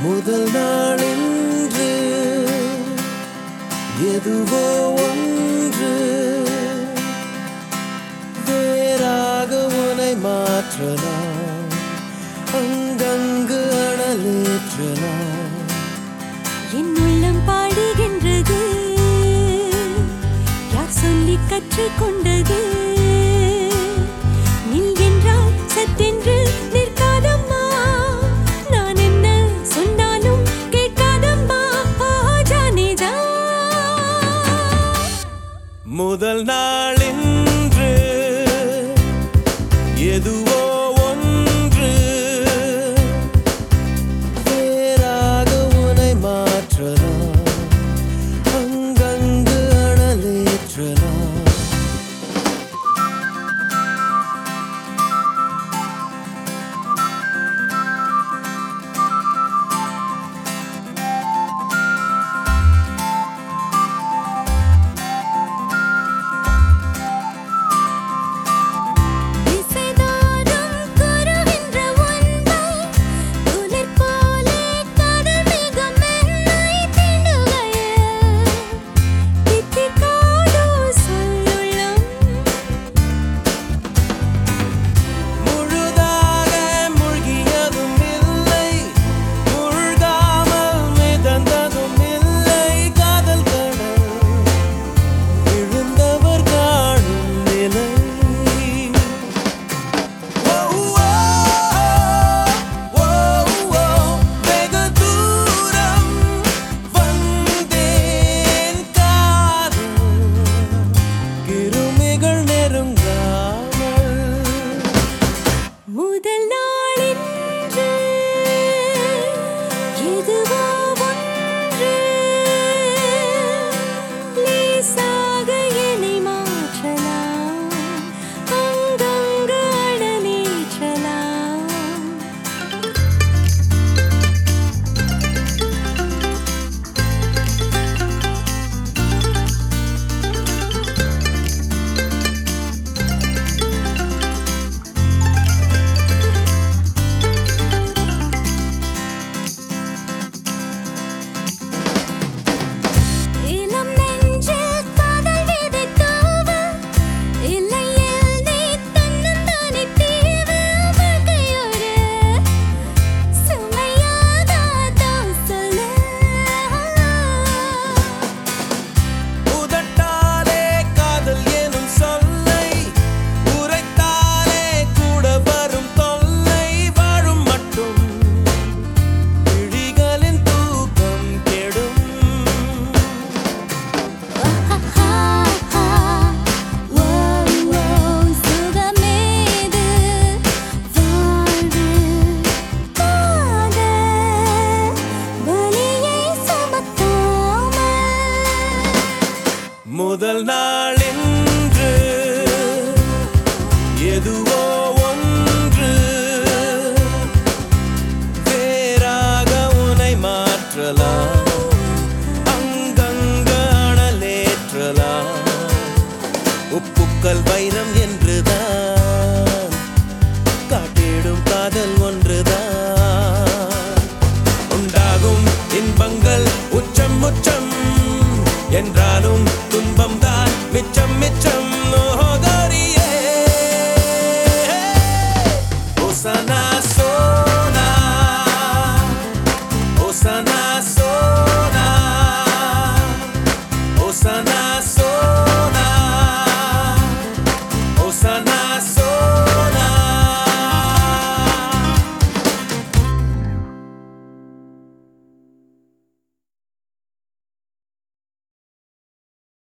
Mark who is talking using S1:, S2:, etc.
S1: முதல் நாளென்று எதுவோ ஒன்று வேறாக உனை மாற்றலாம் அங்கங்கு அனலேற்றலாம்
S2: என் உள்ளம் பாடுகின்றது யார் சொல்லி கற்றுக்கொண்டது நில் என்றால் சட்டென்று நிற்காதம்மா நான் என்ன சொன்னாலும் கேட்காதம்மா ஆ, ஜானே ஜா
S1: முதல் நாளென்று எதுவோ ஒன்று வேறாக உனை மாற்றலாம் அங்கங்கு அனலேற்றலாம்
S2: திசைதாரும் குருவின்ற உன்னை துளிர் போலே கடல் மேகம் என்னை தீண்டுகையில் தித்திக்காதோ சொல்லுள்ளம்
S1: முழுதாக மூழ்கியதும் இல்லை மூழ்காமல் மிதந்ததும் இல்லை காதல் கடல் விழுந்தவர் காணும் நிலை ஓ, ஓ, ஓ, ஓ, வெகு தூரம் வந்தேன் காதல் கிருமிகள் நெருங்காமல்
S2: முதல் நாளின்று எதுவோ ஒன்று லேசாக என்னை மாற்றலாம் அங்கங்கு அடலேற்றலாம் இளம் நெஞ்சில் காதல் விதை தூவ இல்லையில் நீ தன்னந்தானே தீவு வாழ்க்கையோடு சுமையாகாதோ சொல்லு
S1: உதட்டாலே காதல் எனும் சொல்லை உரைத்தாலே கூட வரும் தொல்லை வாழும் மட்டும் விழிகளின் தூக்கம் கெடும்
S2: சுகமேது வாழ்வு காதல் வலியை சுமக்காமல்
S1: முதல் நாளென்று எதுவோ ஒன்று வேறாக உனை மாற்றலாம் அங்கங்க அனலேற்றலாம் உப்புக்கள் வைரம் என்றுதான் காட்டிடும் காதல் ஒன்றுதான் உண்டாகும் இன்பங்கள் உச்சம் உச்சம் என்றாலும் துன்பம்